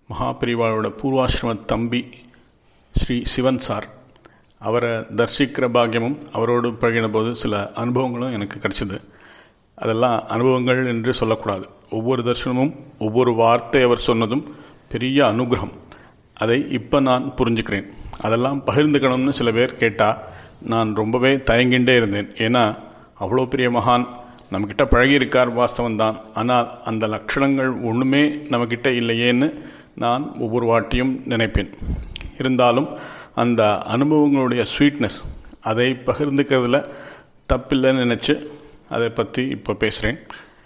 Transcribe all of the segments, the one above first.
மகாபிரிவாளோட பூர்வாசிரம தம்பி ஸ்ரீ சிவன் சார் அவரை தரிசிக்கிற பாக்கியமும் அவரோடு பழகின போது சில அனுபவங்களும் எனக்கு கிடைச்சிது அதெல்லாம் அனுபவங்கள் என்று சொல்லக்கூடாது ஒவ்வொரு தரிசனமும் ஒவ்வொரு வார்த்தை அவர் சொன்னதும் பெரிய அனுகிரகம் அதை இப்போ நான் புரிஞ்சுக்கிறேன் அதெல்லாம் பகிர்ந்துக்கணும்னு சில பேர் கேட்டால் நான் ரொம்பவே தயங்கின்றே இருந்தேன் ஏன்னா அவ்வளோ பெரிய மகான் நம்மக்கிட்ட பழகியிருக்கார் வாஸ்தவம் தான் ஆனால் அந்த லட்சணங்கள் ஒன்றுமே நம்மக்கிட்ட இல்லையேன்னு நான் ஒவ்வொரு வாட்டியும் நினைப்பேன் இருந்தாலும் அந்த அனுபவங்களுடைய ஸ்வீட்னஸ் அதை பகிர்ந்துக்கிறதுல தப்பில்லைன்னு நினச்சி அதை பற்றி இப்போ பேசுகிறேன்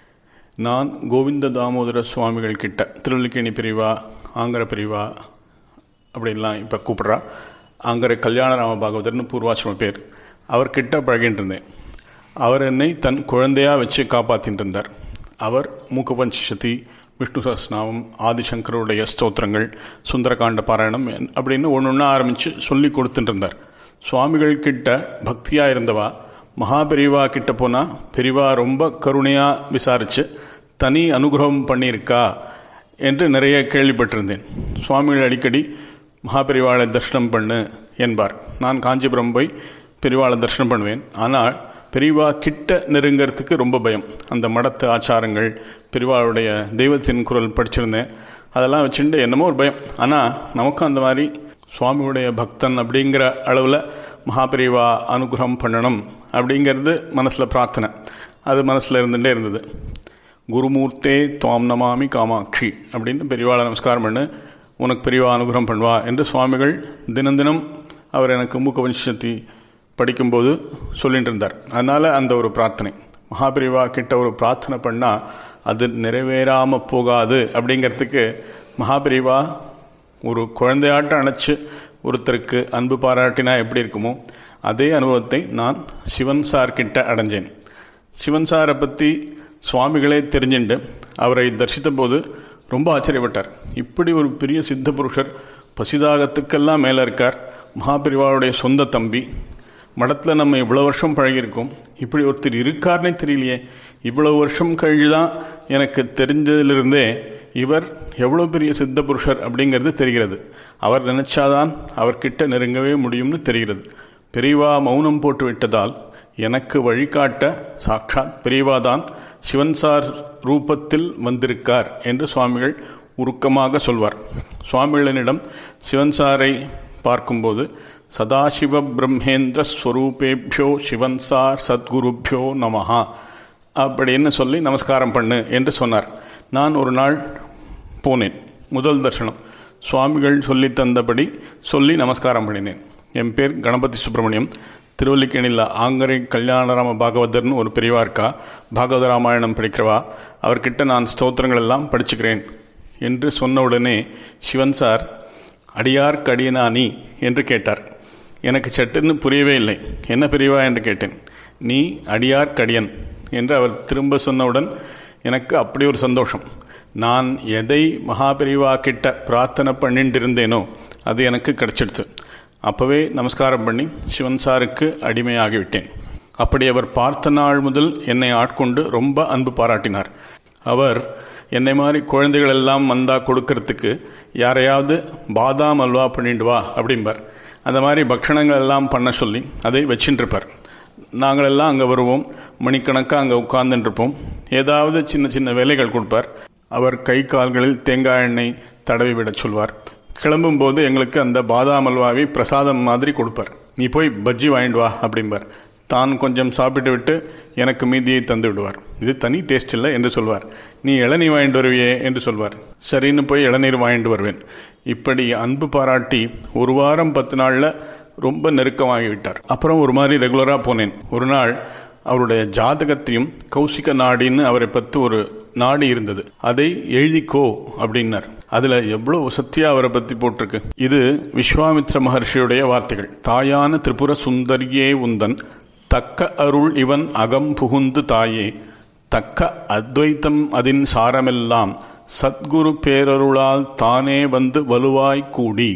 நான் கோவிந்த தாமோதர சுவாமிகள் கிட்ட திருவல்லிக்கேணி பிரிவா ஆங்கர பிரிவா அப்படின்லாம் இப்போ கூப்பிட்றா ஆங்கர கல்யாணராம பாகவதர்னு பூர்வாசிரம பேர் அவர்கிட்ட பழகிட்டு இருந்தேன் அவர் என்னை தன் குழந்தையாக வச்சு காப்பாற்றிட்டு இருந்தார் அவர் மூக்கபஞ்சசதி விஷ்ணு சஹஸ்நாமம் ஆதிசங்கருடைய ஸ்தோத்திரங்கள் சுந்தரகாண்ட பாராயணம் அப்படின்னு ஒன்று ஒன்றா ஆரம்பித்து சொல்லி கொடுத்துட்டு இருந்தார் சுவாமிகள் கிட்ட பக்தியாக இருந்தவா மகாபெரிவா கிட்ட போனால் பெரிவா ரொம்ப கருணையாக விசாரித்து தனி அனுகிரகம் பண்ணியிருக்கா என்று நிறைய கேள்விப்பட்டிருந்தேன் சுவாமிகள் அடிக்கடி மகாபெரிவாளை தரிசனம் பண்ணு என்பார் நான் காஞ்சிபுரம் போய் பெரிவாளை தரிசனம் பண்ணுவேன் ஆனால் பெரியவா கிட்ட நெருங்கிறதுக்கு ரொம்ப பயம் அந்த மடத்து ஆச்சாரங்கள் பெரியவாளுடைய தெய்வத்தின் குரல் படிச்சிருந்தேன் அதெல்லாம் வச்சுட்டு என்னமோ ஒரு பயம் ஆனால் நமக்கும் அந்த மாதிரி சுவாமியுடைய பக்தன் அப்படிங்கிற அளவில் மகாபெரிவா அனுகிரகம் பண்ணணும் அப்படிங்கிறது மனசில் பிரார்த்தனை அது மனசில் இருந்துகிட்டே இருந்தது குருமூர்த்தே துவாம் நமாமி காமாட்சி அப்படின்னு பெரியவாளை நமஸ்காரம் பண்ணு உனக்கு பெரியவா அனுகிரகம் பண்ணுவா என்று சுவாமிகள் தினம் தினம் அவர் எனக்கு மூக்கவன்ஷத்தி படிக்கும்போது சொல்லிட்டு இருந்தார் அதனால் அந்த ஒரு பிரார்த்தனை மகாபிரிவா கிட்ட ஒரு பிரார்த்தனை பண்ணால் அது நிறைவேறாமல் போகாது அப்படிங்கிறதுக்கு மகாபிரிவா ஒரு குழந்தையாட்டம் அணைச்சி ஒருத்தருக்கு அன்பு பாராட்டினா எப்படி இருக்குமோ அதே அனுபவத்தை நான் சிவன் சார் கிட்ட அடைஞ்சேன் சிவன் சாரை பற்றி சுவாமிகளே தெரிஞ்சுண்டு அவரை தரிசித்த போது ரொம்ப ஆச்சரியப்பட்டார் இப்படி ஒரு பெரிய சித்த புருஷர் பசிதாகத்துக்கெல்லாம் மேலே இருக்கார் மகாபிரிவாவுடைய சொந்த தம்பி மடத்தில் நம்ம இவ்வளோ வருஷம் பழகியிருக்கோம் இப்படி ஒருத்தர் இருக்கார்னே தெரியலையே இவ்வளோ வருஷம் கழிஞ்சு தான் எனக்கு தெரிஞ்சதிலிருந்தே இவர் எவ்வளோ பெரிய சித்த புருஷர் அப்படிங்கிறது தெரிகிறது அவர் நினைச்சாதான் அவர்கிட்ட நெருங்கவே முடியும்னு தெரிகிறது பெரியவா மௌனம் போட்டு விட்டதால் எனக்கு வழிகாட்ட சாட்சாத் பெரியவா தான் சிவன்சார் ரூபத்தில் வந்திருக்கார் என்று சுவாமிகள் உருக்கமாக சொல்வார் சுவாமிகளினிடம் சிவன்சாரை பார்க்கும்போது சதாசிவ பிரம்மேந்திர ஸ்வரூபேபியோ சிவன்சார் சத்குருபியோ நமஹா அப்படின்னு சொல்லி நமஸ்காரம் பண்ணு என்று சொன்னார் நான் ஒரு நாள் போனேன் முதல் தர்ஷனம் சுவாமிகள் சொல்லி தந்தபடி சொல்லி நமஸ்காரம் பண்ணினேன் என் பேர் கணபதி சுப்பிரமணியம் திருவல்லிக்கேணியில் ஆங்கரை கல்யாணராம பாகவதர்னு ஒரு பெரியவா இருக்கா பாகவத ராமாயணம் படிக்கிறவா அவர்கிட்ட நான் ஸ்தோத்திரங்கள் எல்லாம் படிச்சுக்கிறேன் என்று சொன்ன உடனே சிவன் சார் அடியார் கடியனானி என்று கேட்டார் எனக்கு சட்டுன்னு புரியவே இல்லை என்ன பெரியவா என்று கேட்டேன் நீ அடியார் கடியன் என்று அவர் திரும்ப சொன்னவுடன் எனக்கு அப்படி ஒரு சந்தோஷம் நான் எதை மகாபெரிவா கிட்ட பிரார்த்தனை பண்ணிட்டு இருந்தேனோ அது எனக்கு கிடைச்சிடுச்சு அப்போவே நமஸ்காரம் பண்ணி சிவன் சாருக்கு அடிமையாகிவிட்டேன் அப்படி அவர் பார்த்த நாள் முதல் என்னை ஆட்கொண்டு ரொம்ப அன்பு பாராட்டினார் அவர் என்னை மாதிரி குழந்தைகள் எல்லாம் வந்தால் கொடுக்கறதுக்கு யாரையாவது பாதாம் அல்வா பண்ணிட்டு வா அப்படிம்பார் அந்த மாதிரி பக்ஷணங்கள் எல்லாம் பண்ண சொல்லி அதை வச்சுட்டுருப்பார் நாங்களெல்லாம் அங்கே வருவோம் மணிக்கணக்காக அங்கே உட்கார்ந்துட்டுருப்போம் ஏதாவது சின்ன சின்ன வேலைகள் கொடுப்பார் அவர் கை கால்களில் தேங்காய் எண்ணெய் தடவி விடச் சொல்வார் கிளம்பும்போது எங்களுக்கு அந்த பாதாம் அல்வாவை பிரசாதம் மாதிரி கொடுப்பார் நீ போய் பஜ்ஜி வாங்கிட்டு வா அப்படிம்பார் தான் கொஞ்சம் சாப்பிட்டு விட்டு எனக்கு மீதியை தந்து விடுவார் இது தனி டேஸ்ட் இல்லை என்று சொல்வார் நீ இளநீர் வாங்கிட்டு வருவியே என்று சொல்வார் சரின்னு போய் இளநீர் வாங்கிட்டு வருவேன் இப்படி அன்பு பாராட்டி ஒரு வாரம் பத்து நாளில் ரொம்ப நெருக்கமாகிவிட்டார் அப்புறம் ஒரு மாதிரி ரெகுலராக போனேன் ஒரு நாள் அவருடைய ஜாதகத்தையும் கௌசிக நாடின்னு அவரை பற்றி ஒரு நாடு இருந்தது அதை எழுதிக்கோ அப்படின்னார் அதில் எவ்வளோ சத்தியா அவரை பற்றி போட்டிருக்கு இது விஸ்வாமித்ர மகர்ஷியுடைய வார்த்தைகள் தாயான திரிபுர சுந்தரியே உந்தன் தக்க அருள் இவன் அகம் புகுந்து தாயே தக்க அத்வைத்தம் அதின் சாரமெல்லாம் சத்குரு பேரருளால் தானே வந்து வலுவாய் கூடி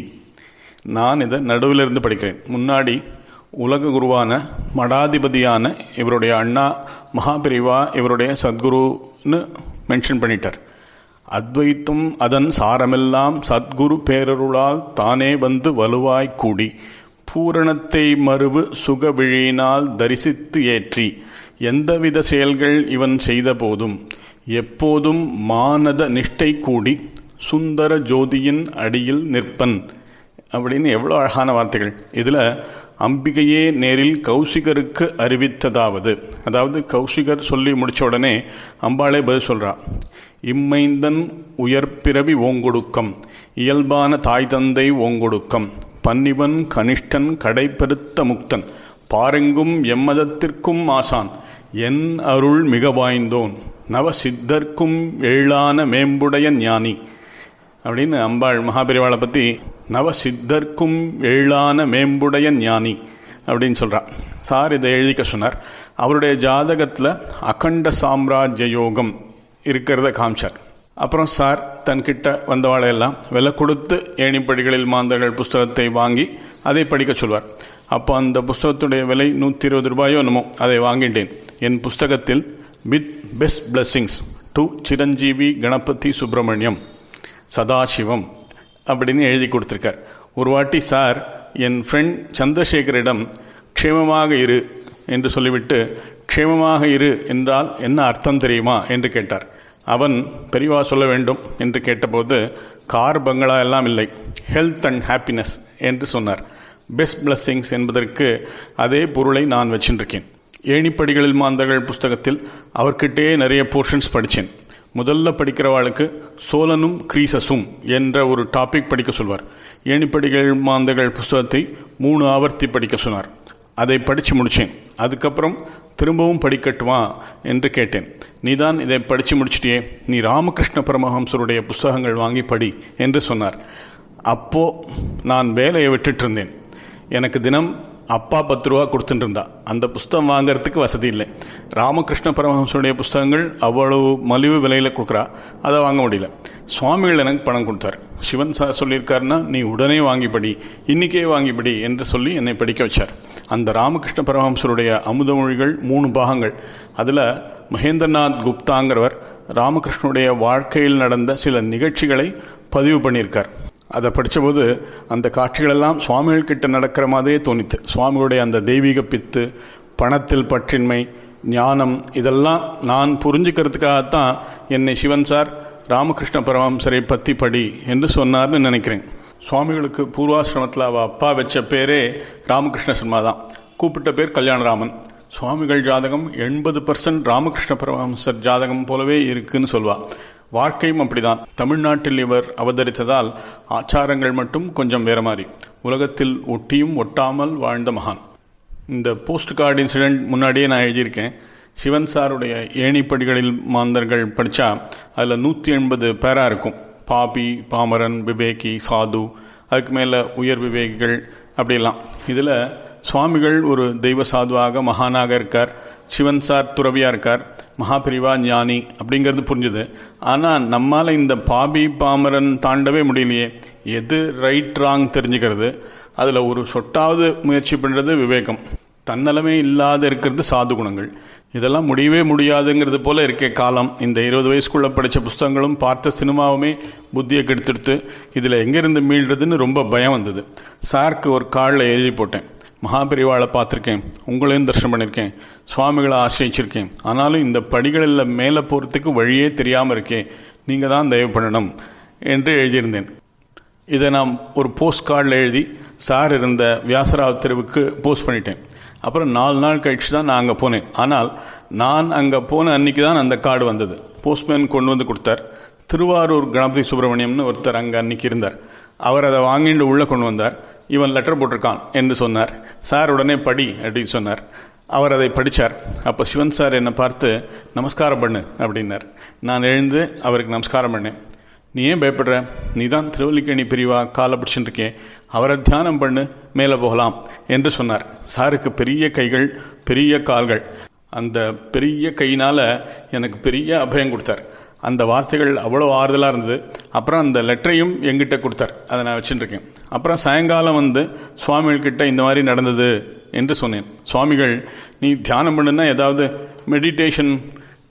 நான் இதை நடுவில் இருந்து படிக்கிறேன் முன்னாடி உலக குருவான மடாதிபதியான இவருடைய அண்ணா மகாபிரிவா இவருடைய சத்குருன்னு மென்ஷன் பண்ணிட்டார் அத்வைத்தம் அதன் சாரமெல்லாம் சத்குரு பேரருளால் தானே வந்து வலுவாய் கூடி பூரணத்தை மறுவு சுகவிழியினால் தரிசித்து ஏற்றி எந்தவித செயல்கள் இவன் செய்த போதும் எப்போதும் மானத நிஷ்டை கூடி சுந்தர ஜோதியின் அடியில் நிற்பன் அப்படின்னு எவ்வளோ அழகான வார்த்தைகள் இதில் அம்பிகையே நேரில் கௌசிகருக்கு அறிவித்ததாவது அதாவது கௌசிகர் சொல்லி முடிச்ச உடனே அம்பாளே பதில் சொல்றா இம்மைந்தன் உயர்பிறவி ஓங்கொடுக்கம் இயல்பான தாய் தந்தை ஓங்கொடுக்கம் பன்னிவன் கனிஷ்டன் கடைப்பெருத்த முக்தன் பாரெங்கும் எம்மதத்திற்கும் ஆசான் என் அருள் மிக வாய்ந்தோன் நவ சித்தர்க்கும் ஏழான மேம்புடைய ஞானி அப்படின்னு அம்பாள் மகாபெரிவாளை பற்றி நவ சித்தர்க்கும் ஏழான மேம்புடைய ஞானி அப்படின்னு சொல்கிறா சார் இதை எழுதிக்க சொன்னார் அவருடைய ஜாதகத்தில் அகண்ட சாம்ராஜ்ய யோகம் இருக்கிறத காமிச்சார் அப்புறம் சார் தன்கிட்ட வந்தவாளையெல்லாம் விலை கொடுத்து ஏணிப்படிகளில் மாந்தர்கள் புஸ்தகத்தை வாங்கி அதை படிக்க சொல்வார் அப்போ அந்த புஸ்தகத்துடைய விலை நூற்றி இருபது ரூபாயோ என்னமோ அதை வாங்கிட்டேன் என் புஸ்தகத்தில் with best blessings to Chiranjeevi Ganapathi Subramaniam Sadasivam அப்படின்னு எழுதி கொடுத்துருக்கார் ஒரு வாட்டி சார் என் ஃப்ரெண்ட் சந்திரசேகரிடம் க்ஷேமமாக இரு என்று சொல்லிவிட்டு க்ஷேமமாக இரு என்றால் என்ன அர்த்தம் தெரியுமா என்று கேட்டார் அவன் பெரியவா சொல்ல வேண்டும் என்று கேட்டபோது கார் பங்களா எல்லாம் இல்லை ஹெல்த் அண்ட் ஹாப்பினஸ் என்று சொன்னார் பெஸ்ட் பிளஸ்ஸிங்ஸ் என்பதற்கு அதே பொருளை நான் வச்சுருக்கேன் ஏணிப்படிகளில் மாந்தர்கள் புஸ்தகத்தில் அவர்கிட்டே நிறைய போர்ஷன்ஸ் படித்தேன் முதல்ல படிக்கிறவாளுக்கு சோலனும் கிரீசஸும் என்ற ஒரு டாபிக் படிக்க சொல்வார் ஏணிப்படிகள் மாந்தகள் புஸ்தகத்தை மூணு ஆவர்த்தி படிக்க சொன்னார் அதை படித்து முடித்தேன் அதுக்கப்புறம் திரும்பவும் படிக்கட்டுமா என்று கேட்டேன் நீதான் இதை படித்து முடிச்சிட்டியே நீ ராமகிருஷ்ண பரமஹம்சருடைய புஸ்தகங்கள் வாங்கி படி என்று சொன்னார் அப்போ நான் வேலையை விட்டுட்டு இருந்தேன் எனக்கு தினம் அப்பா பத்து ரூபா கொடுத்துட்டு இருந்தா அந்த புஸ்தகம் வாங்குறதுக்கு வசதி இல்லை ராமகிருஷ்ண பரமஹம்சனுடைய புஸ்தகங்கள் அவ்வளவு மலிவு விலையில் கொடுக்குறா அதை வாங்க முடியல சுவாமிகள் எனக்கு பணம் கொடுத்தார் சிவன் சார் சொல்லியிருக்காருன்னா நீ உடனே வாங்கிப்படி இன்னைக்கே வாங்கிப்படி என்று சொல்லி என்னை படிக்க வச்சார் அந்த ராமகிருஷ்ண பரமஹம்சருடைய அமுதமொழிகள் மூணு பாகங்கள் அதில் மகேந்திரநாத் குப்தாங்கிறவர் ராமகிருஷ்ணனுடைய வாழ்க்கையில் நடந்த சில நிகழ்ச்சிகளை பதிவு பண்ணியிருக்கார் அதை படித்தபோது அந்த காட்சிகளெல்லாம் சுவாமிகள் கிட்ட நடக்கிற மாதிரியே தோணித்து சுவாமிகளுடைய அந்த தெய்வீக பித்து பணத்தில் பற்றின்மை ஞானம் இதெல்லாம் நான் புரிஞ்சுக்கிறதுக்காகத்தான் என்னை சிவன் சார் ராமகிருஷ்ண பரமஹம்சரை பற்றி படி என்று சொன்னார்னு நினைக்கிறேன் சுவாமிகளுக்கு பூர்வாசிரமத்தில் அவள் அப்பா வச்ச பேரே ராமகிருஷ்ண சர்மா தான் கூப்பிட்ட பேர் கல்யாணராமன் சுவாமிகள் ஜாதகம் எண்பது பர்சன்ட் ராமகிருஷ்ண பரமஹம்சர் ஜாதகம் போலவே இருக்குன்னு சொல்வா வாழ்க்கையும் அப்படிதான் தமிழ்நாட்டில் இவர் அவதரித்ததால் ஆச்சாரங்கள் மட்டும் கொஞ்சம் வேற மாதிரி உலகத்தில் ஒட்டியும் ஒட்டாமல் வாழ்ந்த மகான் இந்த போஸ்ட் கார்டு இன்சிடென்ட் முன்னாடியே நான் எழுதியிருக்கேன் சிவன் சாருடைய ஏணிப்படிகளில் மாந்தர்கள் படித்தா அதில் நூற்றி எண்பது பேராக இருக்கும் பாபி பாமரன் விவேகி சாது அதுக்கு மேலே உயர் விவேகிகள் அப்படிலாம் இதில் சுவாமிகள் ஒரு தெய்வ சாதுவாக மகானாக இருக்கார் சிவன் சார் துறவியாக இருக்கார் மகாபிரிவா ஞானி அப்படிங்கிறது புரிஞ்சுது ஆனால் நம்மால் இந்த பாபி பாமரன் தாண்டவே முடியலையே எது ரைட் ராங் தெரிஞ்சுக்கிறது அதில் ஒரு சொட்டாவது முயற்சி பண்ணுறது விவேகம் தன்னலமே இல்லாத இருக்கிறது சாது குணங்கள் இதெல்லாம் முடியவே முடியாதுங்கிறது போல இருக்க காலம் இந்த இருபது வயசுக்குள்ளே படித்த புஸ்தகங்களும் பார்த்த சினிமாவுமே புத்தியை கெடுத்துடுத்து இதில் எங்கேருந்து மீள்றதுன்னு ரொம்ப பயம் வந்தது சாருக்கு ஒரு காலில் எழுதி போட்டேன் மகாபெரிவாளை பார்த்துருக்கேன் உங்களையும் தரிசனம் பண்ணியிருக்கேன் சுவாமிகளை ஆசிரிச்சிருக்கேன் ஆனாலும் இந்த படிகளில் மேலே போகிறதுக்கு வழியே தெரியாமல் இருக்கேன் நீங்கள் தான் தயவு பண்ணணும் என்று எழுதியிருந்தேன் இதை நான் ஒரு போஸ்ட் கார்டில் எழுதி சார் இருந்த வியாசராவ் தெருவுக்கு போஸ்ட் பண்ணிட்டேன் அப்புறம் நாலு நாள் கழிச்சு தான் நான் அங்கே போனேன் ஆனால் நான் அங்கே போன அன்னைக்கு தான் அந்த கார்டு வந்தது போஸ்ட்மேன் கொண்டு வந்து கொடுத்தார் திருவாரூர் கணபதி சுப்பிரமணியம்னு ஒருத்தர் அங்கே அன்னைக்கு இருந்தார் அவர் அதை வாங்கிட்டு உள்ளே கொண்டு வந்தார் இவன் லெட்டர் போட்டிருக்கான் என்று சொன்னார் சார் உடனே படி அப்படின்னு சொன்னார் அவர் அதை படித்தார் அப்போ சிவன் சார் என்னை பார்த்து நமஸ்காரம் பண்ணு அப்படின்னார் நான் எழுந்து அவருக்கு நமஸ்காரம் பண்ணேன் நீ ஏன் பயப்படுற நீ தான் திருவல்லிக்கணி பிரிவா காலை பிடிச்சிட்டு இருக்கேன் அவரை தியானம் பண்ணு மேலே போகலாம் என்று சொன்னார் சாருக்கு பெரிய கைகள் பெரிய கால்கள் அந்த பெரிய கையினால் எனக்கு பெரிய அபயம் கொடுத்தார் அந்த வார்த்தைகள் அவ்வளோ ஆறுதலாக இருந்தது அப்புறம் அந்த லெட்டரையும் எங்கிட்ட கொடுத்தார் அதை நான் வச்சுட்டுருக்கேன் அப்புறம் சாயங்காலம் வந்து சுவாமிகள்கிட்ட இந்த மாதிரி நடந்தது என்று சொன்னேன் சுவாமிகள் நீ தியானம் பண்ணுன்னா ஏதாவது மெடிடேஷன்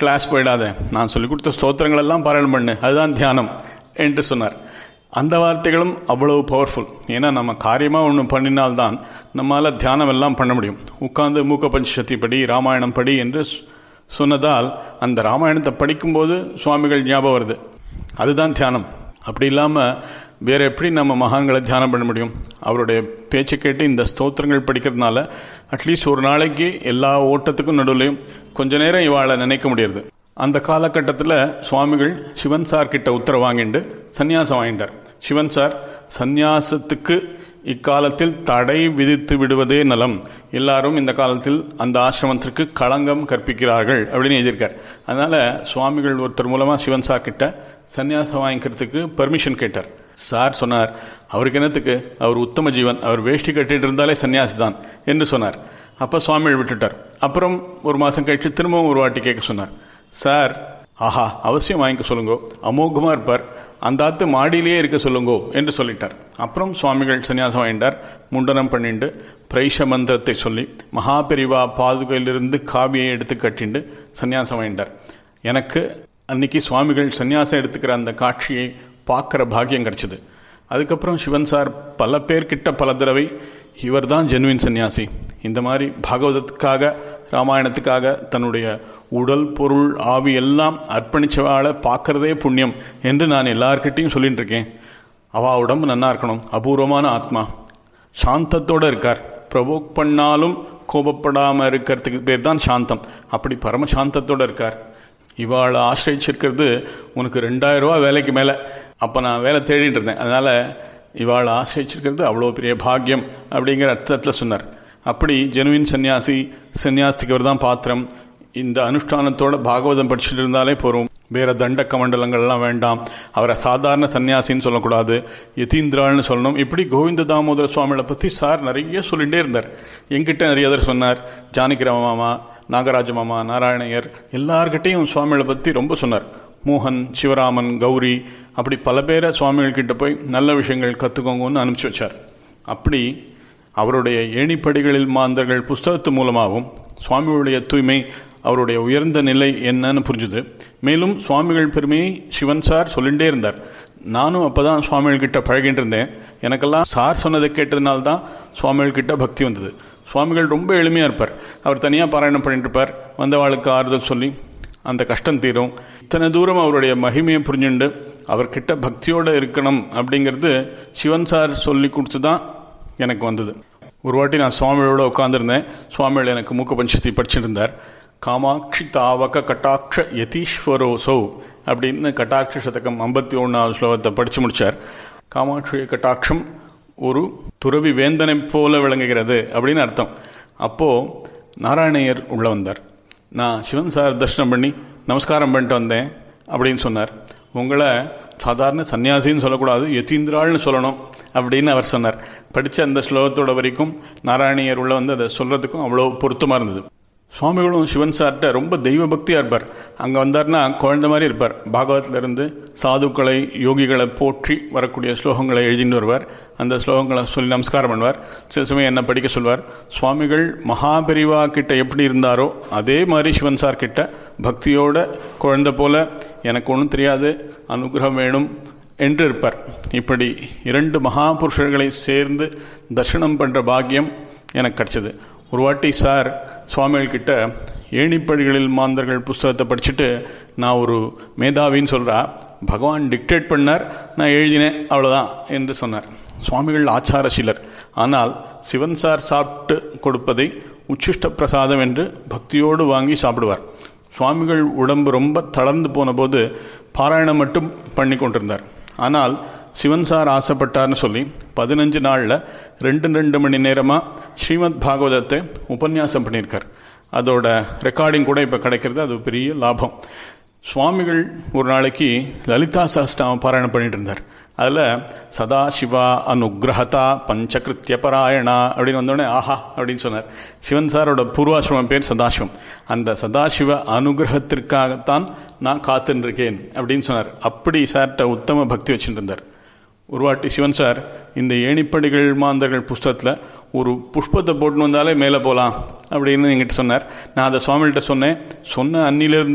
கிளாஸ் போயிடாத நான் சொல்லிக் கொடுத்த ஸ்தோத்திரங்கள் எல்லாம் பாராயணம் பண்ணு அதுதான் தியானம் என்று சொன்னார் அந்த வார்த்தைகளும் அவ்வளவு பவர்ஃபுல் ஏன்னா நம்ம காரியமாக ஒன்று பண்ணினால்தான் நம்மளால் தியானம் எல்லாம் பண்ண முடியும் உட்கார்ந்து மூக்க பஞ்சசக்தி படி ராமாயணம் படி என்று சொன்னதால் அந்த ராமாயணத்தை படிக்கும்போது சுவாமிகள் ஞாபகம் வருது அதுதான் தியானம் அப்படி இல்லாமல் வேறு எப்படி நம்ம மகான்களை தியானம் பண்ண முடியும் அவருடைய பேச்சை கேட்டு இந்த ஸ்தோத்திரங்கள் படிக்கிறதுனால அட்லீஸ்ட் ஒரு நாளைக்கு எல்லா ஓட்டத்துக்கும் நடுவுலையும் கொஞ்ச நேரம் இவாளை நினைக்க முடியாது அந்த காலகட்டத்தில் சுவாமிகள் சிவன் சார் கிட்ட உத்தரவு வாங்கிட்டு சந்நியாசம் வாங்கிட்டார் சிவன் சார் சந்நியாசத்துக்கு இக்காலத்தில் தடை விதித்து விடுவதே நலம் எல்லாரும் இந்த காலத்தில் அந்த ஆசிரமத்திற்கு களங்கம் கற்பிக்கிறார்கள் அப்படின்னு எழுதியிருக்கார் அதனால் சுவாமிகள் ஒருத்தர் மூலமாக சிவன் சார் கிட்ட சந்நியாசம் வாங்கிக்கிறதுக்கு பர்மிஷன் கேட்டார் சார் சொன்னார் அவருக்கு என்னத்துக்கு அவர் உத்தம ஜீவன் அவர் வேஷ்டி கட்டிட்டு இருந்தாலே சன்னியாசி தான் என்று சொன்னார் அப்போ சுவாமிகள் விட்டுட்டார் அப்புறம் ஒரு மாதம் கழித்து திரும்பவும் ஒரு வாட்டி கேட்க சொன்னார் சார் ஆஹா அவசியம் வாங்கிக்க சொல்லுங்கோ அமோகமாக இருப்பார் அந்த ஆத்து மாடியிலேயே இருக்க சொல்லுங்கோ என்று சொல்லிட்டார் அப்புறம் சுவாமிகள் சன்னியாசம் வாங்கிட்டார் முண்டனம் பண்ணிண்டு பிரைஷ மந்திரத்தை சொல்லி மகாபெரிவா பாதுகையிலிருந்து காவியை எடுத்து கட்டிண்டு சன்னியாசம் வாங்கிட்டார் எனக்கு அன்னைக்கு சுவாமிகள் சன்னியாசம் எடுத்துக்கிற அந்த காட்சியை பார்க்குற பாக்கியம் கிடச்சிது அதுக்கப்புறம் சிவன் சார் பல பேர்கிட்ட பல தடவை இவர் தான் ஜென்வின் சன்னியாசி இந்த மாதிரி பாகவதத்துக்காக ராமாயணத்துக்காக தன்னுடைய உடல் பொருள் ஆவி எல்லாம் அர்ப்பணிச்சவாளை பார்க்கறதே புண்ணியம் என்று நான் எல்லார்கிட்டையும் சொல்லிட்டு இருக்கேன் அவா உடம்பு நன்னா இருக்கணும் அபூர்வமான ஆத்மா சாந்தத்தோடு இருக்கார் ப்ரொவோக் பண்ணாலும் கோபப்படாமல் இருக்கிறதுக்கு பேர் தான் சாந்தம் அப்படி பரம சாந்தத்தோடு இருக்கார் இவாளை ஆசிரிச்சிருக்கிறது உனக்கு ரெண்டாயிரம் ரூபா வேலைக்கு மேலே அப்போ நான் வேலை தேடிட்டு இருந்தேன் அதனால் இவாளை ஆசிரிச்சிருக்கிறது அவ்வளோ பெரிய பாக்கியம் அப்படிங்கிற அர்த்தத்தில் சொன்னார் அப்படி ஜெனுவின் சன்னியாசி சன்னியாசிக்கு அவர் தான் பாத்திரம் இந்த அனுஷ்டானத்தோட பாகவதம் படிச்சுட்டு இருந்தாலே போகிறோம் வேறு தண்ட கமண்டலங்கள்லாம் வேண்டாம் அவரை சாதாரண சன்னியாசின்னு சொல்லக்கூடாது யதீந்திராள்னு சொல்லணும் இப்படி கோவிந்த தாமோதர சுவாமிகளை பற்றி சார் நிறைய சொல்லிகிட்டே இருந்தார் எங்கிட்ட நிறைய தடவை சொன்னார் ஜானகிராம மாமா நாகராஜ மாமா நாராயணையர் எல்லார்கிட்டையும் சுவாமிகளை பற்றி ரொம்ப சொன்னார் மோகன் சிவராமன் கௌரி அப்படி பல பேரை சுவாமிகள்கிட்ட போய் நல்ல விஷயங்கள் கற்றுக்கோங்கன்னு அனுப்பிச்சி வச்சார் அப்படி அவருடைய ஏணிப்படிகளில் மாந்தர்கள் புஸ்தகத்து மூலமாகவும் சுவாமிகளுடைய தூய்மை அவருடைய உயர்ந்த நிலை என்னன்னு புரிஞ்சுது மேலும் சுவாமிகள் பெருமையை சிவன் சார் சொல்லிகிட்டே இருந்தார் நானும் அப்போ தான் சுவாமிகள்கிட்ட பழகிட்டு இருந்தேன் எனக்கெல்லாம் சார் சொன்னதை கேட்டதுனால்தான் சுவாமிகள்கிட்ட பக்தி வந்தது சுவாமிகள் ரொம்ப எளிமையாக இருப்பார் அவர் தனியாக பாராயணம் பண்ணிட்டு இருப்பார் வந்தவாளுக்கு ஆறுதல் சொல்லி அந்த கஷ்டம் தீரும் இத்தனை தூரம் அவருடைய மகிமையை புரிஞ்சுண்டு அவர்கிட்ட பக்தியோடு இருக்கணும் அப்படிங்கிறது சிவன் சார் சொல்லி கொடுத்து தான் எனக்கு வந்தது ஒரு வாட்டி நான் சுவாமியோட உட்காந்துருந்தேன் சுவாமிகள் எனக்கு மூக்க பஞ்சத்தி படிச்சுட்டு இருந்தார் காமாட்சி தாவக கட்டாட்ச யதீஸ்வரோசௌ அப்படின்னு கட்டாட்ச சதகம் ஐம்பத்தி ஒன்றாவது ஸ்லோகத்தை படித்து முடித்தார் காமாட்சி கட்டாட்சம் ஒரு துறவி வேந்தனை போல விளங்குகிறது அப்படின்னு அர்த்தம் அப்போது நாராயணையர் உள்ளே வந்தார் நான் சிவன் சார் தரிசனம் பண்ணி நமஸ்காரம் பண்ணிட்டு வந்தேன் அப்படின்னு சொன்னார் உங்களை சாதாரண சன்னியாசின்னு சொல்லக்கூடாது யதீந்திராள்னு சொல்லணும் அப்படின்னு அவர் சொன்னார் படித்த அந்த ஸ்லோகத்தோட வரைக்கும் நாராயணியர் உள்ள வந்து அதை சொல்கிறதுக்கும் அவ்வளோ பொருத்தமாக இருந்தது சுவாமிகளும் சிவன் சார்கிட்ட ரொம்ப தெய்வ பக்தியாக இருப்பார் அங்கே வந்தார்னா குழந்த மாதிரி இருப்பார் பாகவத்திலிருந்து சாதுக்களை யோகிகளை போற்றி வரக்கூடிய ஸ்லோகங்களை எழுதிட்டு வருவார் அந்த ஸ்லோகங்களை சொல்லி நமஸ்காரம் பண்ணுவார் சில சமயம் என்ன படிக்க சொல்வார் சுவாமிகள் மகாபெரிவா கிட்ட எப்படி இருந்தாரோ அதே மாதிரி சிவன் சார் கிட்ட பக்தியோட குழந்தை போல எனக்கு ஒன்றும் தெரியாது அனுகிரகம் வேணும் என்று இருப்பார் இப்படி இரண்டு மகாபுருஷர்களை சேர்ந்து தர்ஷனம் பண்ணுற பாக்கியம் எனக்கு கிடச்சிது ஒரு வாட்டி சார் சுவாமிகள்கிட்ட ஏணிப்படிகளில் மாந்தர்கள் புஸ்தகத்தை படிச்சுட்டு நான் ஒரு மேதாவின்னு சொல்கிறா பகவான் டிக்டேட் பண்ணார் நான் எழுதினேன் அவ்வளோதான் என்று சொன்னார் சுவாமிகள் ஆச்சாரசீலர் ஆனால் சிவன் சார் சாப்பிட்டு கொடுப்பதை உச்சிஷ்ட பிரசாதம் என்று பக்தியோடு வாங்கி சாப்பிடுவார் சுவாமிகள் உடம்பு ரொம்ப தளர்ந்து போன போது பாராயணம் மட்டும் பண்ணி கொண்டிருந்தார் ஆனால் சிவன் சார் ஆசைப்பட்டார்னு சொல்லி பதினஞ்சு நாளில் ரெண்டு ரெண்டு மணி நேரமாக ஸ்ரீமத் பாகவதத்தை உபன்யாசம் பண்ணியிருக்கார் அதோட ரெக்கார்டிங் கூட இப்போ கிடைக்கிறது அது பெரிய லாபம் சுவாமிகள் ஒரு நாளைக்கு லலிதா சாஸ்டாம பாராயணம் பண்ணிட்டு இருந்தார் அதில் சதாசிவா அனுகிரகதா பஞ்சகிருத்திய பராயணா அப்படின்னு வந்தோடனே ஆஹா அப்படின்னு சொன்னார் சிவன் சாரோட பூர்வாசிரமம் பேர் சதாசிவம் அந்த சதாசிவ அனுகிரகத்திற்காகத்தான் நான் காத்துருக்கேன் அப்படின்னு சொன்னார் அப்படி சார்கிட்ட உத்தம பக்தி வச்சுட்டு இருந்தார் ஒரு வாட்டி சிவன் சார் இந்த ஏணிப்படிகள் மாந்தர்கள் புஸ்தகத்தில் ஒரு புஷ்பத்தை போட்டுன்னு வந்தாலே மேலே போகலாம் அப்படின்னு எங்கிட்ட சொன்னார் நான் அதை சுவாமிகிட்ட சொன்னேன் சொன்ன அன்னிலிருந்து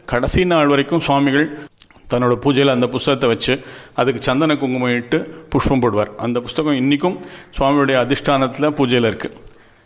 கடைசி நாள் வரைக்கும் சுவாமிகள் தன்னோட பூஜையில் அந்த புஸ்தகத்தை வச்சு அதுக்கு சந்தன குங்குமம் இட்டு புஷ்பம் போடுவார் அந்த புஸ்தகம் இன்றைக்கும் சுவாமியுடைய அதிஷ்டானத்தில் பூஜையில் இருக்குது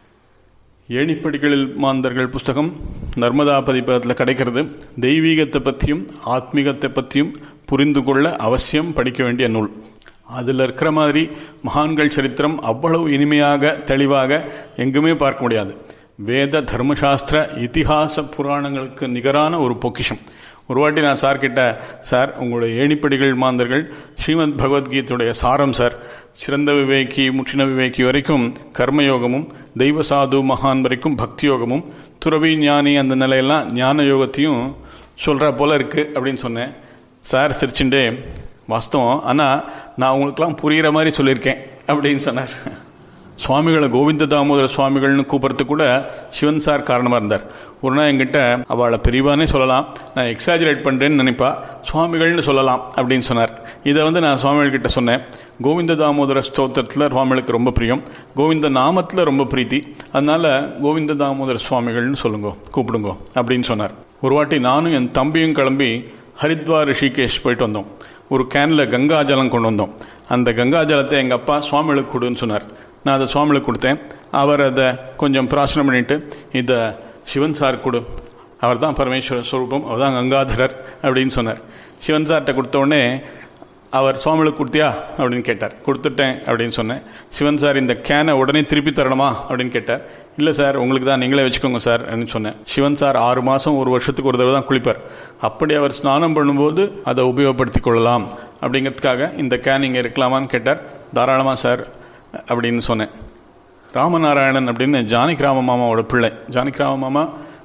ஏணிப்படிகளில் மாந்தர்கள் புஸ்தகம் நர்மதா பதிப்பகத்தில் கிடைக்கிறது தெய்வீகத்தை பற்றியும் ஆத்மீகத்தை பற்றியும் புரிந்து கொள்ள அவசியம் படிக்க வேண்டிய நூல் அதில் இருக்கிற மாதிரி மகான்கள் சரித்திரம் அவ்வளவு இனிமையாக தெளிவாக எங்குமே பார்க்க முடியாது வேத தர்மசாஸ்திர இதிகாச புராணங்களுக்கு நிகரான ஒரு பொக்கிஷம் ஒரு வாட்டி நான் சார் கிட்ட சார் உங்களுடைய ஏணிப்படிகள் மாந்தர்கள் ஸ்ரீமத் பகவத்கீதையுடைய சாரம் சார் சிறந்த விவேகி முற்றின விவேகி வரைக்கும் கர்மயோகமும் தெய்வ சாது மகான் வரைக்கும் பக்தி யோகமும் துறவி ஞானி அந்த நிலையெல்லாம் ஞான யோகத்தையும் சொல்கிற போல இருக்குது அப்படின்னு சொன்னேன் சார் சிரிச்சுட்டே வாஸ்தவம் ஆனால் நான் உங்களுக்கெல்லாம் புரிகிற மாதிரி சொல்லியிருக்கேன் அப்படின்னு சொன்னார் சுவாமிகளை கோவிந்த தாமோதர சுவாமிகள்னு கூப்பிட்றதுக்கு கூட சிவன் சார் காரணமாக இருந்தார் ஒரு நாள் என்கிட்ட அவளை பெரியவானே சொல்லலாம் நான் எக்ஸாஜரேட் பண்ணுறேன்னு நினைப்பா சுவாமிகள்னு சொல்லலாம் அப்படின்னு சொன்னார் இதை வந்து நான் சுவாமிகள்கிட்ட சொன்னேன் கோவிந்த தாமோதர ஸ்தோத்திரத்தில் சுவாமிகளுக்கு ரொம்ப பிரியம் கோவிந்த நாமத்தில் ரொம்ப பிரீத்தி அதனால் கோவிந்த தாமோதர சுவாமிகள்னு சொல்லுங்க கூப்பிடுங்க அப்படின்னு சொன்னார் ஒரு வாட்டி நானும் என் தம்பியும் கிளம்பி ஹரித்வார் ரிஷிகேஷ் போயிட்டு வந்தோம் ஒரு கேனில் கங்கா ஜலம் கொண்டு வந்தோம் அந்த கங்கா ஜலத்தை எங்கள் அப்பா சுவாமிகளுக்கு கொடுன்னு சொன்னார் நான் அதை சுவாமிகளுக்கு கொடுத்தேன் அவர் அதை கொஞ்சம் பிராசனம் பண்ணிவிட்டு இதை சிவன் சார் கொடு அவர் தான் பரமேஸ்வர ஸ்வரூபம் அவர் தான் கங்காதரர் அப்படின்னு சொன்னார் சிவன் சார்கிட்ட கொடுத்த உடனே அவர் சுவாமிகளுக்கு கொடுத்தியா அப்படின்னு கேட்டார் கொடுத்துட்டேன் அப்படின்னு சொன்னேன் சிவன் சார் இந்த கேனை உடனே திருப்பி தரணுமா அப்படின்னு கேட்டார் இல்லை சார் உங்களுக்கு தான் நீங்களே வச்சுக்கோங்க சார் அப்படின்னு சொன்னேன் சிவன் சார் ஆறு மாதம் ஒரு வருஷத்துக்கு ஒரு தடவை தான் குளிப்பார் அப்படி அவர் ஸ்நானம் பண்ணும்போது அதை உபயோகப்படுத்தி கொள்ளலாம் அப்படிங்கிறதுக்காக இந்த கேன் இங்கே இருக்கலாமான்னு கேட்டார் தாராளமாக சார் அப்படின்னு சொன்னேன் ராமநாராயணன் அப்படின்னு ஜானகி ராம மாமாவோட பிள்ளை ஜானகி ராம மாமா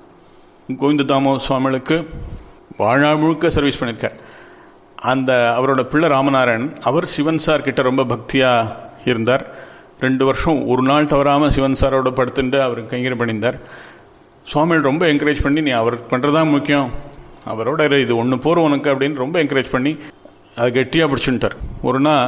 கோவிந்த தாமோ சுவாமிகளுக்கு வாழ்நாள் முழுக்க சர்வீஸ் பண்ணியிருக்கார் அந்த அவரோட பிள்ளை ராமநாராயணன் அவர் சிவன் சார் கிட்ட ரொம்ப பக்தியாக இருந்தார் ரெண்டு வருஷம் ஒரு நாள் தவறாமல் சிவன் சாரோட படுத்துட்டு அவருக்கு கைங்கரம் பண்ணியிருந்தார் சுவாமிகள் ரொம்ப என்கரேஜ் பண்ணி நீ அவர் பண்ணுறதா முக்கியம் அவரோட இரு, இது ஒன்று போகிற உனக்கு அப்படின்னு ரொம்ப என்கரேஜ் பண்ணி அதை கெட்டியாக பிடிச்சுட்டார் ஒரு நாள்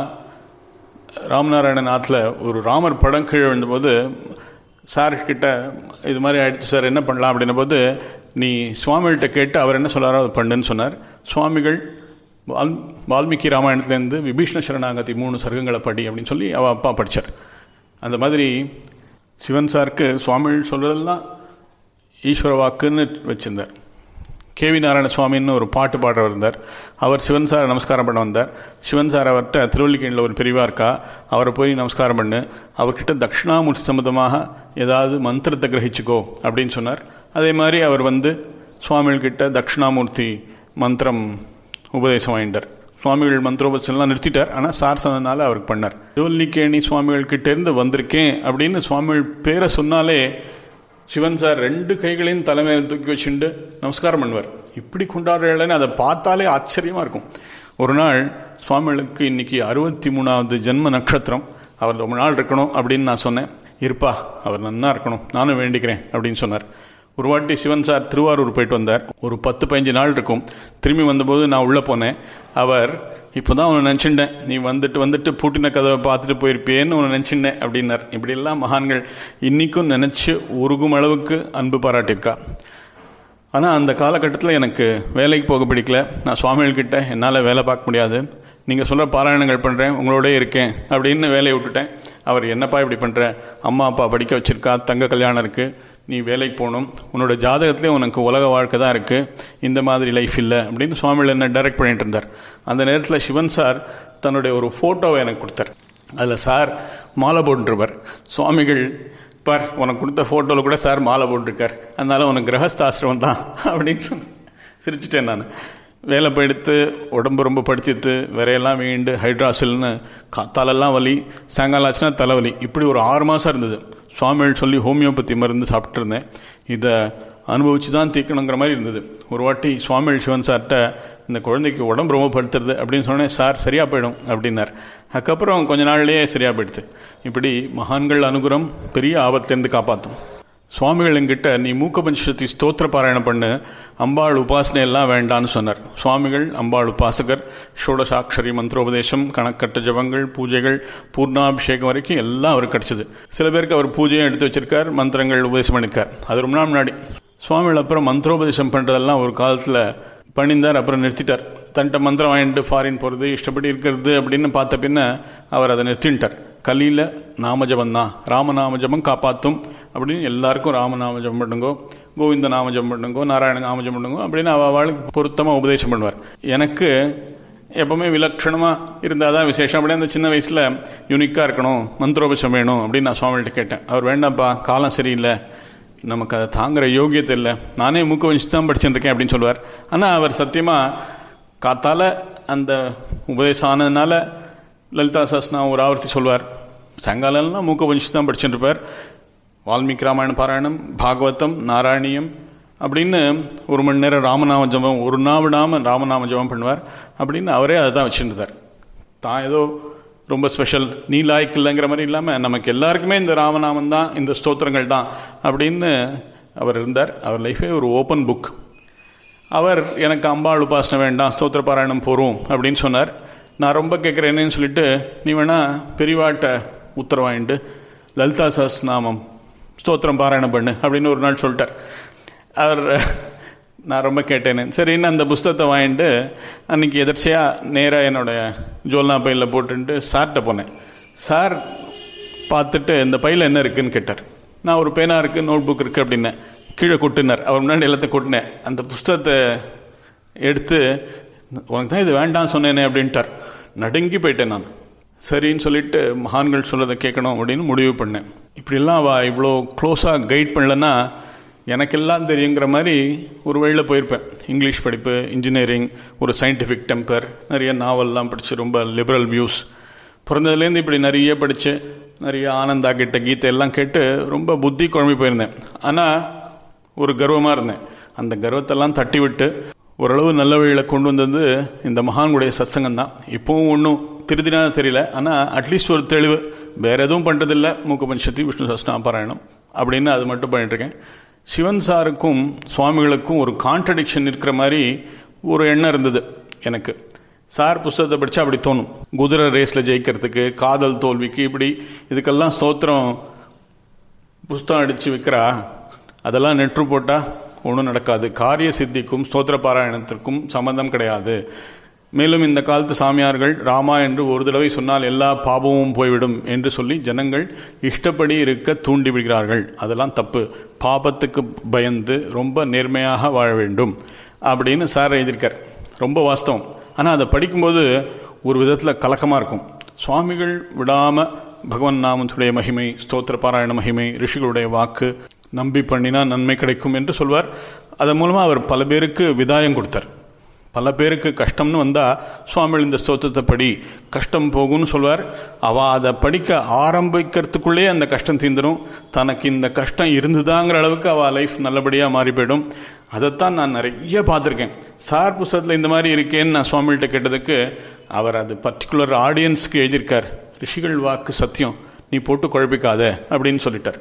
ராமநாராயணன் ஆற்றுல ஒரு ராமர் படம் கீழே விழுந்தபோது சார் கிட்ட இது மாதிரி ஆயிடுச்சு சார் என்ன பண்ணலாம் அப்படின்ன போது நீ சுவாமிகள்கிட்ட கேட்டு அவர் என்ன சொல்லாரோ அதை பண்ணுன்னு சொன்னார் சுவாமிகள் வால் வால்மீகி ராமாயணத்துலேருந்து விபீஷ்ண சரணாகதி மூணு சர்க்கங்களை படி அப்படின்னு சொல்லி அவள் அப்பா படித்தார் அந்த மாதிரி சிவன் சாருக்கு சுவாமிகள் சொல்கிறதெல்லாம் ஈஸ்வர வாக்குன்னு வச்சுருந்தார் கேவி நாராயண சுவாமின்னு ஒரு பாட்டு பாடுறவர் இருந்தார் அவர் சிவன் சாரை நமஸ்காரம் பண்ண வந்தார் சிவன் சார் அவர்கிட்ட திருவள்ளிக்கேணியில் ஒரு பிரிவாக இருக்கா அவரை போய் நமஸ்காரம் பண்ணு அவர்கிட்ட தட்சிணாமூர்த்தி சம்மந்தமாக ஏதாவது மந்திரத்தை கிரகிச்சுக்கோ அப்படின்னு சொன்னார் அதே மாதிரி அவர் வந்து சுவாமிகள்கிட்ட தட்சிணாமூர்த்தி மந்திரம் உபதேசம் வாங்கிட்டார் சுவாமிகள் மந்திரோபதேசம்லாம் நிறுத்திட்டார் ஆனால் சார் சொன்னதுனால அவருக்கு பண்ணார் திருவல்லிக்கேணி சுவாமிகள் கிட்டேருந்து வந்திருக்கேன் அப்படின்னு சுவாமிகள் பேரை சொன்னாலே சிவன் சார் ரெண்டு கைகளையும் தலைமையில் தூக்கி வச்சுட்டு நமஸ்காரம் பண்ணுவார் இப்படி கொண்டாடுறேன்னு அதை பார்த்தாலே ஆச்சரியமாக இருக்கும் ஒரு நாள் சுவாமிகளுக்கு இன்னைக்கு அறுபத்தி மூணாவது ஜென்ம நட்சத்திரம் அவர் ரொம்ப நாள் இருக்கணும் அப்படின்னு நான் சொன்னேன் இருப்பா அவர் நன்னா இருக்கணும் நானும் வேண்டிக்கிறேன் அப்படின்னு சொன்னார் ஒரு வாட்டி சிவன் சார் திருவாரூர் போயிட்டு வந்தார் ஒரு பத்து பதினஞ்சு நாள் இருக்கும் திரும்பி வந்தபோது நான் உள்ளே போனேன் அவர் இப்போ தான் அவனை நினச்சிட்டேன் நீ வந்துட்டு வந்துட்டு பூட்டின கதவை பார்த்துட்டு போயிருப்பேன்னு உன்னை நினச்சிட்டேன் அப்படின்னார் இப்படியெல்லாம் மகான்கள் இன்றைக்கும் நினச்சி உருகும் அளவுக்கு அன்பு பாராட்டியிருக்கா ஆனால் அந்த காலகட்டத்தில் எனக்கு வேலைக்கு போக பிடிக்கல நான் சுவாமிகள்கிட்ட என்னால் வேலை பார்க்க முடியாது நீங்கள் சொல்கிற பாராயணங்கள் பண்ணுறேன் உங்களோட இருக்கேன் அப்படின்னு வேலையை விட்டுட்டேன் அவர் என்னப்பா இப்படி பண்ணுற அம்மா அப்பா படிக்க வச்சிருக்கா தங்க கல்யாணம் இருக்குது நீ வேலைக்கு போகணும் உன்னோட ஜாதகத்திலே உனக்கு உலக வாழ்க்கை தான் இருக்குது இந்த மாதிரி லைஃப் இல்லை அப்படின்னு சுவாமிகள் என்ன டைரக்ட் பண்ணிட்டு இருந்தார் அந்த நேரத்தில் சிவன் சார் தன்னுடைய ஒரு ஃபோட்டோவை எனக்கு கொடுத்தார் அதில் சார் மாலை போட்டுருப்பார் சுவாமிகள் பார் உனக்கு கொடுத்த ஃபோட்டோவில் கூட சார் மாலை போட்டிருக்கார் அதனால உனக்கு கிரகஸ்தாசிரமம் தான் அப்படின்னு சொன்ன சிரிச்சிட்டேன் நான் வேலை போயிடுத்து உடம்பு ரொம்ப படிச்சித்து விரையெல்லாம் வீண்டு ஹைட்ராசில்னு காத்தாலெல்லாம் வலி சாயங்காலம் ஆச்சுன்னா தலைவலி இப்படி ஒரு ஆறு மாதம் இருந்தது சுவாமிகள் சொல்லி ஹோமியோபதி மருந்து சாப்பிட்டு இருந்தேன் இதை அனுபவிச்சு தான் தீர்க்கணுங்கிற மாதிரி இருந்தது ஒரு வாட்டி சுவாமிகள் சிவன் சார்கிட்ட இந்த குழந்தைக்கு உடம்பு ரொம்ப படுத்துறது அப்படின்னு சொன்னேன் சார் சரியாக போயிடும் அப்படின்னார் அதுக்கப்புறம் கொஞ்ச நாள்லேயே சரியாக போயிடுச்சு இப்படி மகான்கள் அனுகிரம் பெரிய ஆபத்துலேருந்து காப்பாற்றும் சுவாமிகள் என்கிட்ட நீ மூக்க பஞ்சசக்தி ஸ்தோத்திர பாராயணம் பண்ணு அம்பாள் உபாசனை எல்லாம் வேண்டான்னு சொன்னார் சுவாமிகள் அம்பாள் உபாசகர் ஷோடசாட்சரி மந்திரோபதேசம் கணக்கட்ட ஜபங்கள் பூஜைகள் பூர்ணாபிஷேகம் வரைக்கும் எல்லாம் அவருக்கு கிடச்சிது சில பேருக்கு அவர் பூஜையும் எடுத்து வச்சிருக்கார் மந்திரங்கள் உபதேசம் பண்ணியிருக்கார் அது ரொம்ப நாள் முன்னாடி சுவாமிகள் அப்புறம் மந்திரோபதேசம் பண்ணுறதெல்லாம் ஒரு காலத்தில் பண்ணியிருந்தார் அப்புறம் நிறுத்திட்டார் தன்ட்ட மந்திரம் வாங்கிட்டு ஃபாரின் போகிறது இஷ்டப்படி இருக்கிறது அப்படின்னு பார்த்த பின்ன அவர் அதை நிறுத்திட்டார் கலியில் நாமஜபம் தான் ராமநாமஜபம் காப்பாற்றும் அப்படின்னு எல்லாருக்கும் ராமநாமஜபம் பண்ணுங்கோ கோவிந்த நாமஜபம் பண்ணுங்கோ நாராயண நாமஜபம் பண்ணுங்கோ அப்படின்னு அவ அவளுக்கு பொருத்தமாக உபதேசம் பண்ணுவார் எனக்கு எப்பவுமே விலட்சணமாக இருந்தால் தான் விசேஷம் அப்படியே அந்த சின்ன வயசில் யூனிக்காக இருக்கணும் மந்திரோபசம் வேணும் அப்படின்னு நான் சுவாமிகிட்ட கேட்டேன் அவர் வேண்டாம்ப்பா காலம் சரியில்லை நமக்கு அதை தாங்குற யோகியத்தை இல்லை நானே மூக்க வச்சு தான் படிச்சுட்டு இருக்கேன் அப்படின்னு சொல்லுவார் ஆனால் அவர் சத்தியமாக காத்தால அந்த உபதேசம் ஆனதுனால லலிதா சாஸ்னா ஒரு ஆவர்த்தி சொல்வார் சாயங்காலம்லாம் மூக்க வச்சு தான் படிச்சுட்டு இருப்பார் வால்மீகி ராமாயண பாராயணம் பாகவதம் நாராயணியம் அப்படின்னு ஒரு மணி நேரம் ராமநாம ஜபம் ஒரு நாள் விடாமல் ராமநாம ஜபம் பண்ணுவார் அப்படின்னு அவரே அதை தான் வச்சுருந்தார் தான் ஏதோ ரொம்ப ஸ்பெஷல் நீ லாய்க்கு இல்லைங்கிற மாதிரி இல்லாமல் நமக்கு எல்லாருக்குமே இந்த ராமநாமம் தான் இந்த ஸ்தோத்திரங்கள் தான் அப்படின்னு அவர் இருந்தார் அவர் லைஃபே ஒரு ஓப்பன் புக் அவர் எனக்கு அம்பாள் உபாசனை வேண்டாம் ஸ்தோத்திர பாராயணம் போகிறோம் அப்படின்னு சொன்னார் நான் ரொம்ப கேட்குறேன்னு சொல்லிட்டு நீ வேணா பெரியவாட்ட உத்தரவு வாங்கிட்டு லலிதா சஹஸ்நாமம் ஸ்தோத்திரம் பாராயணம் பண்ணு அப்படின்னு ஒரு நாள் சொல்லிட்டார் அவர் நான் ரொம்ப கேட்டேன்னு சரின்னு அந்த புஸ்தகத்தை வாங்கிட்டு அன்றைக்கி எதர்ச்சியாக நேராக என்னுடைய ஜோல்னா பையில் போட்டுன்ட்டு சார்கிட்ட போனேன் சார் பார்த்துட்டு இந்த பையில் என்ன இருக்குன்னு கேட்டார் நான் ஒரு பேனா இருக்குது நோட் புக் இருக்குது அப்படின்னேன் கீழே கொட்டினார் அவர் முன்னாடி எல்லாத்தையும் கொட்டினேன் அந்த புஸ்தகத்தை எடுத்து உனக்கு தான் இது வேண்டாம் சொன்னேனே அப்படின்ட்டார் நடுங்கி போயிட்டேன் நான் சரின்னு சொல்லிட்டு மகான்கள் சொல்றதை கேட்கணும் அப்படின்னு முடிவு பண்ணேன் இப்படிலாம் அவள் இவ்வளோ க்ளோஸாக கைட் பண்ணலன்னா எனக்கெல்லாம் தெரியுங்கிற மாதிரி ஒரு வழியில் போயிருப்பேன் இங்கிலீஷ் படிப்பு இன்ஜினியரிங் ஒரு சயின்டிஃபிக் டெம்பர் நிறைய நாவல்லாம் படித்து ரொம்ப லிபரல் வியூஸ் பிறந்ததுலேருந்து இப்படி நிறைய படித்து நிறைய ஆனந்தா கிட்ட கீதை எல்லாம் கேட்டு ரொம்ப புத்தி குழம்பி போயிருந்தேன் ஆனால் ஒரு கர்வமாக இருந்தேன் அந்த கர்வத்தெல்லாம் தட்டி விட்டு ஓரளவு நல்ல வழியில் கொண்டு வந்தது இந்த மகான்களுடைய சத்சங்கம் தான் இப்போவும் ஒன்றும் திருதினா தெரியல ஆனால் அட்லீஸ்ட் ஒரு தெளிவு வேறு எதுவும் பண்ணுறதில்ல மூக்க பஞ்சத்தி விஷ்ணு சஸ்னா பாராயணம் அப்படின்னு அது மட்டும் பண்ணிட்டுருக்கேன் சிவன் சாருக்கும் சுவாமிகளுக்கும் ஒரு கான்ட்ரடிக்ஷன் இருக்கிற மாதிரி ஒரு எண்ணம் இருந்தது எனக்கு சார் புஸ்தகத்தை படித்தா அப்படி தோணும் குதிரை ரேஸில் ஜெயிக்கிறதுக்கு காதல் தோல்விக்கு இப்படி இதுக்கெல்லாம் ஸ்தோத்திரம் புஸ்தகம் அடித்து விற்கிறா அதெல்லாம் நெற்று போட்டால் ஒன்றும் நடக்காது காரிய சித்திக்கும் ஸ்தோத்திர பாராயணத்திற்கும் சம்மந்தம் கிடையாது மேலும் இந்த காலத்து சாமியார்கள் ராமா என்று ஒரு தடவை சொன்னால் எல்லா பாபமும் போய்விடும் என்று சொல்லி ஜனங்கள் இஷ்டப்படி இருக்க தூண்டி விடுகிறார்கள் அதெல்லாம் தப்பு பாபத்துக்கு பயந்து ரொம்ப நேர்மையாக வாழ வேண்டும் அப்படின்னு சார் எழுதியிருக்கார் ரொம்ப வாஸ்தவம் ஆனால் அதை படிக்கும்போது ஒரு விதத்தில் கலக்கமாக இருக்கும் சுவாமிகள் விடாமல் பகவன் நாமத்துடைய மகிமை ஸ்தோத்திர பாராயண மகிமை ரிஷிகளுடைய வாக்கு நம்பி பண்ணினா நன்மை கிடைக்கும் என்று சொல்வார் அதன் மூலமாக அவர் பல பேருக்கு விதாயம் கொடுத்தார் பல பேருக்கு கஷ்டம்னு வந்தால் சுவாமிகள் இந்த ஸ்தோத்திரத்தை படி கஷ்டம் போகும்னு சொல்வார் அவள் அதை படிக்க ஆரம்பிக்கிறதுக்குள்ளே அந்த கஷ்டம் தீந்துடும் தனக்கு இந்த கஷ்டம் இருந்துதாங்கிற அளவுக்கு அவள் லைஃப் நல்லபடியாக மாறி போயிடும் அதைத்தான் நான் நிறைய பார்த்துருக்கேன் சார் புஸ்தகத்தில் இந்த மாதிரி இருக்கேன்னு நான் சுவாமிகிட்ட கேட்டதுக்கு அவர் அது பர்டிகுலர் ஆடியன்ஸ்க்கு எழுதியிருக்கார் ரிஷிகள் வாக்கு சத்தியம் நீ போட்டு குழப்பிக்காத அப்படின்னு சொல்லிட்டார்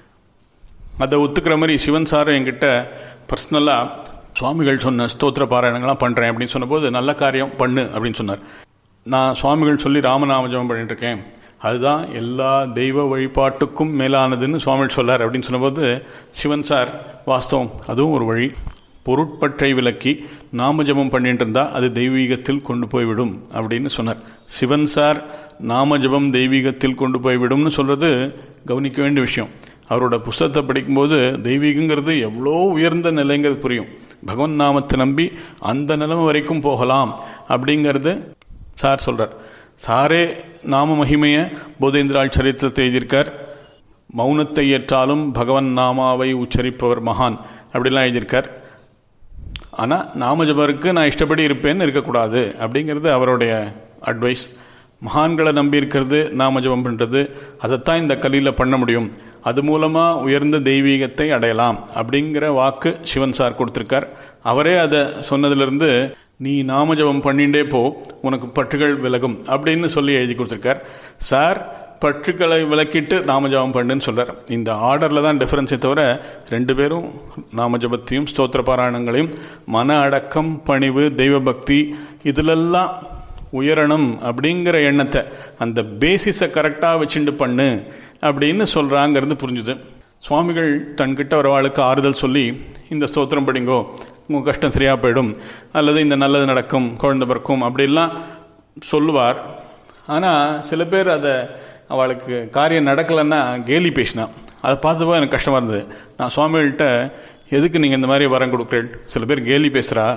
அதை ஒத்துக்கிற மாதிரி சிவன் சார் என்கிட்ட பர்சனலாக சுவாமிகள் சொன்ன ஸ்தோத்திர பாராயணங்கள்லாம் பண்ணுறேன் அப்படின்னு சொன்னபோது நல்ல காரியம் பண்ணு அப்படின்னு சொன்னார் நான் சுவாமிகள் சொல்லி ராமநாமஜபம் பண்ணிட்டு இருக்கேன் அதுதான் எல்லா தெய்வ வழிபாட்டுக்கும் மேலானதுன்னு சுவாமிகள் சொல்லார் அப்படின்னு சொன்னபோது சிவன் சார் வாஸ்தவம் அதுவும் ஒரு வழி பொருட்பற்றை விலக்கி நாமஜபம் பண்ணிட்டு இருந்தால் அது தெய்வீகத்தில் கொண்டு போய்விடும் அப்படின்னு சொன்னார் சிவன் சார் நாமஜபம் தெய்வீகத்தில் கொண்டு போய்விடும்னு சொல்கிறது கவனிக்க வேண்டிய விஷயம் அவரோட புஸ்தகத்தை படிக்கும்போது தெய்வீகங்கிறது எவ்வளோ உயர்ந்த நிலைங்கிறது புரியும் பகவன் நாமத்தை நம்பி அந்த நிலைமை வரைக்கும் போகலாம் அப்படிங்கிறது சார் சொல்கிறார் சாரே நாம மகிமையை போதேந்திராள் சரித்திரத்தை எழுதியிருக்கார் மௌனத்தை ஏற்றாலும் பகவன் நாமாவை உச்சரிப்பவர் மகான் அப்படிலாம் எழுதியிருக்கார் ஆனால் நாமஜபருக்கு நான் இஷ்டப்படி இருப்பேன்னு இருக்கக்கூடாது அப்படிங்கிறது அவருடைய அட்வைஸ் மகான்களை நம்பி இருக்கிறது நாமஜபம் பண்ணுறது அதைத்தான் இந்த கலியில் பண்ண முடியும் அது மூலமாக உயர்ந்த தெய்வீகத்தை அடையலாம் அப்படிங்கிற வாக்கு சிவன் சார் கொடுத்துருக்கார் அவரே அதை சொன்னதிலிருந்து நீ நாமஜபம் பண்ணிண்டே போ உனக்கு பற்றுகள் விலகும் அப்படின்னு சொல்லி எழுதி கொடுத்துருக்கார் சார் பற்றுக்களை விளக்கிட்டு நாமஜபம் பண்ணுன்னு சொல்கிறார் இந்த ஆர்டரில் தான் டிஃப்ரென்ஸே தவிர ரெண்டு பேரும் நாமஜபத்தையும் ஸ்தோத்திர பாராயணங்களையும் மன அடக்கம் பணிவு தெய்வ பக்தி இதிலெல்லாம் உயரணும் அப்படிங்கிற எண்ணத்தை அந்த பேசிஸை கரெக்டாக வச்சுட்டு பண்ணு அப்படின்னு சொல்கிறாங்கிறது புரிஞ்சுது சுவாமிகள் தன்கிட்ட ஒரு ஆளுக்கு ஆறுதல் சொல்லி இந்த ஸ்தோத்திரம் படிங்கோ உங்கள் கஷ்டம் சரியாக போயிடும் அல்லது இந்த நல்லது நடக்கும் குழந்தை பிறக்கும் அப்படிலாம் சொல்லுவார் ஆனால் சில பேர் அதை அவளுக்கு காரியம் நடக்கலைன்னா கேலி பேசினா அதை பார்த்தப்போ எனக்கு கஷ்டமாக இருந்தது நான் சுவாமிகள்கிட்ட எதுக்கு நீங்கள் இந்த மாதிரி வரம் கொடுக்குறேன் சில பேர் கேலி பேசுகிறா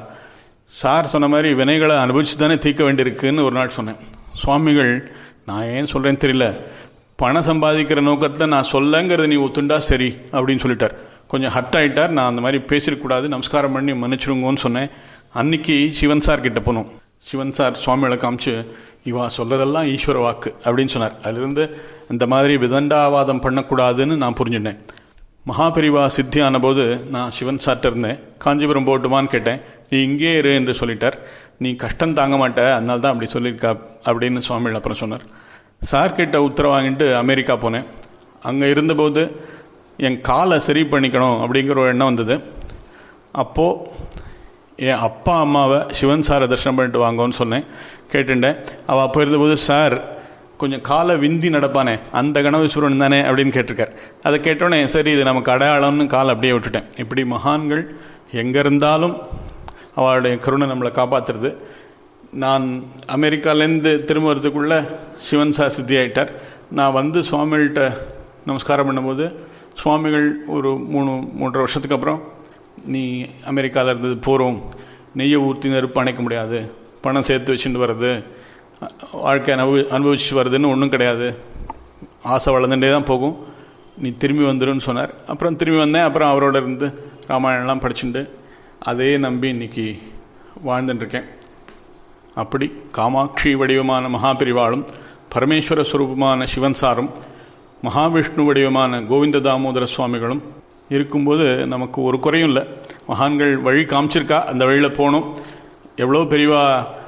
சார் சொன்ன மாதிரி வினைகளை அனுபவிச்சு தானே தீர்க்க வேண்டியிருக்குன்னு ஒரு நாள் சொன்னேன் சுவாமிகள் நான் ஏன் சொல்கிறேன்னு தெரியல பணம் சம்பாதிக்கிற நோக்கத்தில் நான் சொல்லங்கிறத நீ ஒத்துண்டா சரி அப்படின்னு சொல்லிட்டார் கொஞ்சம் ஹர்ட் ஆகிட்டார் நான் அந்த மாதிரி பேசிடக்கூடாது நமஸ்காரம் பண்ணி மன்னிச்சிடுங்கன்னு சொன்னேன் அன்னைக்கு சிவன் சார் கிட்ட போனோம் சிவன் சார் சுவாமிகளை காமிச்சு இவா சொல்றதெல்லாம் ஈஸ்வர வாக்கு அப்படின்னு சொன்னார் அதிலிருந்து இந்த மாதிரி விதண்டாவாதம் பண்ணக்கூடாதுன்னு நான் புரிஞ்சுட்டேன் மகாபெரிவா சித்தி ஆனபோது நான் சிவன் சார்ட்ட இருந்தேன் காஞ்சிபுரம் போட்டுமான்னு கேட்டேன் நீ இங்கே இரு என்று சொல்லிட்டார் நீ கஷ்டம் தாங்க மாட்ட அதனால தான் அப்படி சொல்லியிருக்கா அப்படின்னு சுவாமிகள் அப்புறம் சொன்னார் சார் கிட்ட உத்தரவு வாங்கிட்டு அமெரிக்கா போனேன் அங்கே இருந்தபோது என் காலை சரி பண்ணிக்கணும் அப்படிங்கிற ஒரு எண்ணம் வந்தது அப்போது என் அப்பா அம்மாவை சிவன் சாரை தரிசனம் பண்ணிட்டு வாங்கன்னு சொன்னேன் கேட்டுட்டேன் அவள் அப்போ இருந்தபோது சார் கொஞ்சம் காலை விந்தி நடப்பானே அந்த கணவீஸ்வரன் தானே அப்படின்னு கேட்டிருக்கார் அதை கேட்டோன்னே சரி இது நமக்கு அடையாளம்னு காலை அப்படியே விட்டுட்டேன் இப்படி மகான்கள் எங்கே இருந்தாலும் அவளுடைய கருணை நம்மளை காப்பாற்றுறது நான் அமெரிக்காலேருந்து திரும்ப வரதுக்குள்ளே சிவன் சார் சித்தி ஆயிட்டார் நான் வந்து சுவாமிகள்கிட்ட நமஸ்காரம் பண்ணும்போது சுவாமிகள் ஒரு மூணு மூன்றரை வருஷத்துக்கு அப்புறம் நீ அமெரிக்காவில் இருந்தது போகிறோம் நெய்யை ஊற்றி நெருப்பு அணைக்க முடியாது பணம் சேர்த்து வச்சுட்டு வர்றது வாழ்க்கை அனுபவி அனுபவிச்சு வருதுன்னு ஒன்றும் கிடையாது ஆசை வளர்ந்துட்டே தான் போகும் நீ திரும்பி வந்துடுன்னு சொன்னார் அப்புறம் திரும்பி வந்தேன் அப்புறம் அவரோட இருந்து ராமாயணம்லாம் படிச்சுட்டு அதே நம்பி இன்னைக்கு வாழ்ந்துட்டுருக்கேன் அப்படி காமாட்சி வடிவமான மகாபிரிவாளும் பரமேஸ்வர ஸ்வரூபமான சிவன் சாரும் மகாவிஷ்ணு வடிவமான கோவிந்த தாமோதர சுவாமிகளும் இருக்கும்போது நமக்கு ஒரு குறையும் இல்லை மகான்கள் வழி காமிச்சிருக்கா அந்த வழியில் போகணும் எவ்வளோ பெரியவா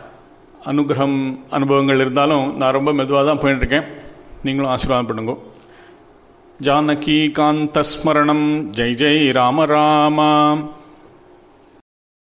அனுகிரகம் அனுபவங்கள் இருந்தாலும் நான் ரொம்ப மெதுவாக தான் போயிட்டுருக்கேன் நீங்களும் ஆசீர்வாதம் பண்ணுங்க ஜானகி காந்த ஸ்மரணம் ஜெய் ஜெய் ராம ராமா